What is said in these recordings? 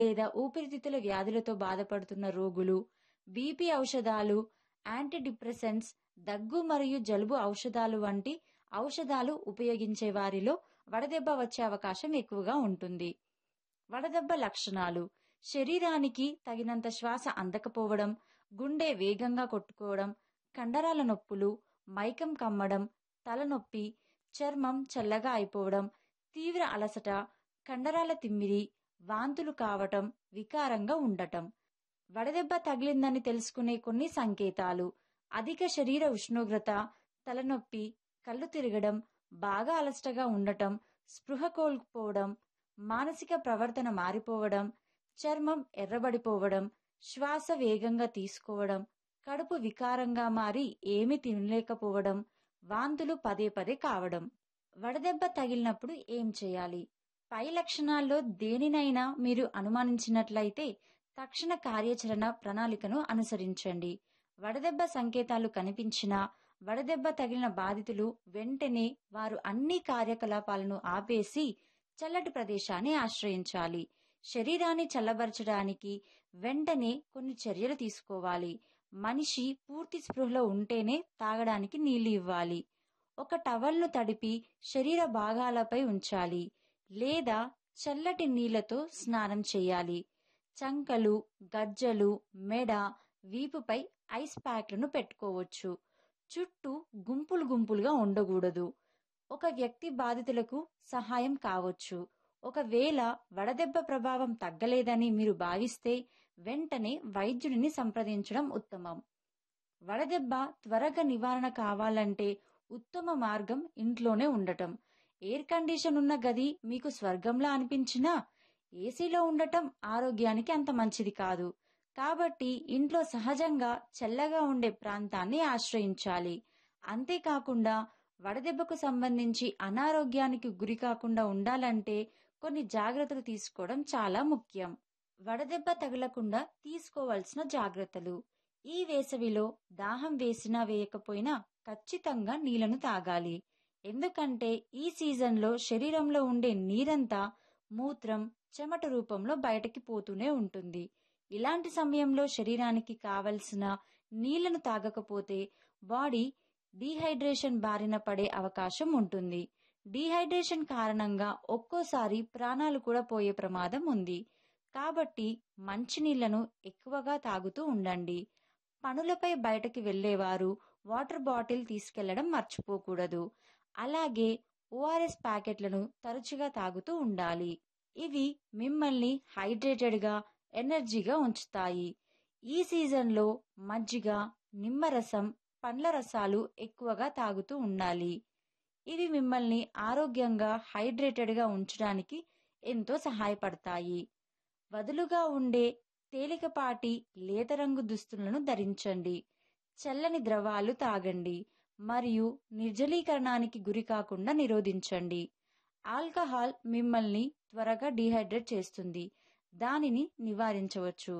లేదా ఊపిరితిత్తుల వ్యాధులతో బాధపడుతున్న రోగులు బీపీ ఔషధాలు యాంటీడిప్రెసెంట్స్ దగ్గు మరియు జలుబు ఔషధాలు వంటి ఔషధాలు ఉపయోగించే వారిలో వడదెబ్బ వచ్చే అవకాశం ఎక్కువగా ఉంటుంది వడదెబ్బ లక్షణాలు శరీరానికి తగినంత శ్వాస అందకపోవడం గుండె వేగంగా కొట్టుకోవడం కండరాల నొప్పులు మైకం కమ్మడం తలనొప్పి చర్మం చల్లగా అయిపోవడం తీవ్ర అలసట కండరాల తిమ్మిరి వాంతులు కావటం వికారంగా ఉండటం వడదెబ్బ తగిలిందని తెలుసుకునే కొన్ని సంకేతాలు అధిక శరీర ఉష్ణోగ్రత తలనొప్పి కళ్ళు తిరగడం బాగా అలసటగా ఉండటం స్పృహ కోల్పోవడం మానసిక ప్రవర్తన మారిపోవడం చర్మం ఎర్రబడిపోవడం శ్వాస వేగంగా తీసుకోవడం కడుపు వికారంగా మారి ఏమీ తినలేకపోవడం వాంతులు పదే పదే కావడం వడదెబ్బ తగిలినప్పుడు ఏం చేయాలి పై లక్షణాల్లో దేనినైనా మీరు అనుమానించినట్లయితే తక్షణ కార్యాచరణ ప్రణాళికను అనుసరించండి వడదెబ్బ సంకేతాలు కనిపించినా వడదెబ్బ తగిలిన బాధితులు వెంటనే వారు అన్ని కార్యకలాపాలను ఆపేసి చల్లటి ప్రదేశాన్ని ఆశ్రయించాలి శరీరాన్ని చల్లబరచడానికి వెంటనే కొన్ని చర్యలు తీసుకోవాలి మనిషి పూర్తి స్పృహలో ఉంటేనే తాగడానికి నీళ్లు ఇవ్వాలి ఒక టవల్ను తడిపి శరీర భాగాలపై ఉంచాలి లేదా చల్లటి నీళ్లతో స్నానం చేయాలి చంకలు గజ్జలు మెడ వీపుపై ఐస్ ప్యాక్లను పెట్టుకోవచ్చు చుట్టూ గుంపులు గుంపులుగా ఉండకూడదు ఒక వ్యక్తి బాధితులకు సహాయం కావచ్చు ఒకవేళ వడదెబ్బ ప్రభావం తగ్గలేదని మీరు భావిస్తే వెంటనే వైద్యుడిని సంప్రదించడం ఉత్తమం వడదెబ్బ త్వరగా నివారణ కావాలంటే ఉత్తమ మార్గం ఇంట్లోనే ఉండటం ఎయిర్ కండిషన్ ఉన్న గది మీకు స్వర్గంలా అనిపించినా ఏసీలో ఉండటం ఆరోగ్యానికి అంత మంచిది కాదు కాబట్టి ఇంట్లో సహజంగా చల్లగా ఉండే ప్రాంతాన్ని ఆశ్రయించాలి అంతేకాకుండా వడదెబ్బకు సంబంధించి అనారోగ్యానికి గురి కాకుండా ఉండాలంటే కొన్ని జాగ్రత్తలు తీసుకోవడం చాలా ముఖ్యం వడదెబ్బ తగలకుండా తీసుకోవాల్సిన జాగ్రత్తలు ఈ వేసవిలో దాహం వేసినా వేయకపోయినా ఖచ్చితంగా నీళ్లను తాగాలి ఎందుకంటే ఈ సీజన్లో శరీరంలో ఉండే నీరంతా మూత్రం చెమట రూపంలో బయటకి పోతూనే ఉంటుంది ఇలాంటి సమయంలో శరీరానికి కావలసిన నీళ్లను తాగకపోతే బాడీ డీహైడ్రేషన్ బారిన పడే అవకాశం ఉంటుంది డీహైడ్రేషన్ కారణంగా ఒక్కోసారి ప్రాణాలు కూడా పోయే ప్రమాదం ఉంది కాబట్టి మంచినీళ్లను ఎక్కువగా తాగుతూ ఉండండి పనులపై బయటకి వెళ్లేవారు వాటర్ బాటిల్ తీసుకెళ్లడం మర్చిపోకూడదు అలాగే ఓఆర్ఎస్ ప్యాకెట్లను తరచుగా తాగుతూ ఉండాలి ఇవి మిమ్మల్ని హైడ్రేటెడ్గా ఎనర్జీగా ఉంచుతాయి ఈ సీజన్లో మజ్జిగ నిమ్మరసం పండ్ల రసాలు ఎక్కువగా తాగుతూ ఉండాలి ఇవి మిమ్మల్ని ఆరోగ్యంగా హైడ్రేటెడ్గా ఉంచడానికి ఎంతో సహాయపడతాయి వదులుగా ఉండే తేలికపాటి లేత రంగు దుస్తులను ధరించండి చల్లని ద్రవాలు తాగండి మరియు నిర్జలీకరణానికి గురి కాకుండా నిరోధించండి ఆల్కహాల్ మిమ్మల్ని త్వరగా డీహైడ్రేట్ చేస్తుంది దానిని నివారించవచ్చు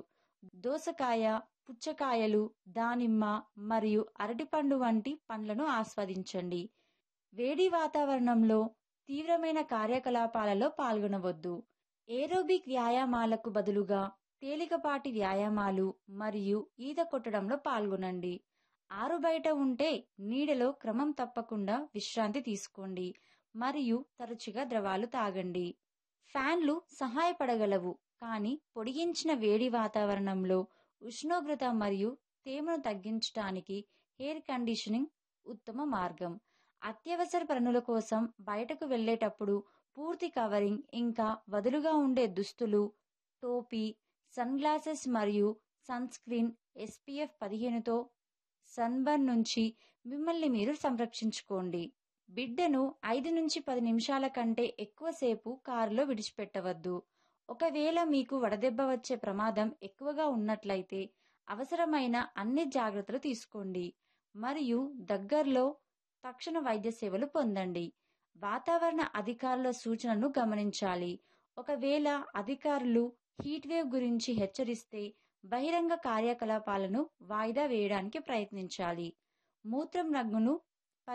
దోసకాయ పుచ్చకాయలు దానిమ్మ మరియు అరటిపండు వంటి పండ్లను ఆస్వాదించండి వేడి వాతావరణంలో తీవ్రమైన కార్యకలాపాలలో పాల్గొనవద్దు ఏరోబిక్ వ్యాయామాలకు బదులుగా తేలికపాటి వ్యాయామాలు మరియు ఈత కొట్టడంలో పాల్గొనండి ఆరు బయట ఉంటే నీడలో క్రమం తప్పకుండా విశ్రాంతి తీసుకోండి మరియు తరచుగా ద్రవాలు తాగండి ఫ్యాన్లు సహాయపడగలవు కానీ పొడిగించిన వేడి వాతావరణంలో ఉష్ణోగ్రత మరియు తేమను తగ్గించడానికి ఎయిర్ కండిషనింగ్ ఉత్తమ మార్గం అత్యవసర పనుల కోసం బయటకు వెళ్లేటప్పుడు పూర్తి కవరింగ్ ఇంకా వదులుగా ఉండే దుస్తులు టోపీ సన్ గ్లాసెస్ మరియు సన్ స్క్రీన్ ఎస్పీఎఫ్ పదిహేనుతో సన్బర్న్ నుంచి మిమ్మల్ని మీరు సంరక్షించుకోండి బిడ్డను ఐదు నుంచి పది నిమిషాల కంటే ఎక్కువసేపు కారులో విడిచిపెట్టవద్దు ఒకవేళ మీకు వడదెబ్బ వచ్చే ప్రమాదం ఎక్కువగా ఉన్నట్లయితే అవసరమైన అన్ని జాగ్రత్తలు తీసుకోండి మరియు దగ్గరలో తక్షణ వైద్య సేవలు పొందండి వాతావరణ అధికారుల సూచనలను గమనించాలి ఒకవేళ అధికారులు హీట్ వేవ్ గురించి హెచ్చరిస్తే బహిరంగ కార్యకలాపాలను వాయిదా వేయడానికి ప్రయత్నించాలి మూత్రం రంగును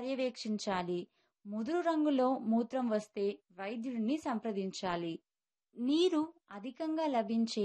పర్యవేక్షించాలి ముదురు రంగులో మూత్రం వస్తే వైద్యుడిని సంప్రదించాలి నీరు అధికంగా లభించే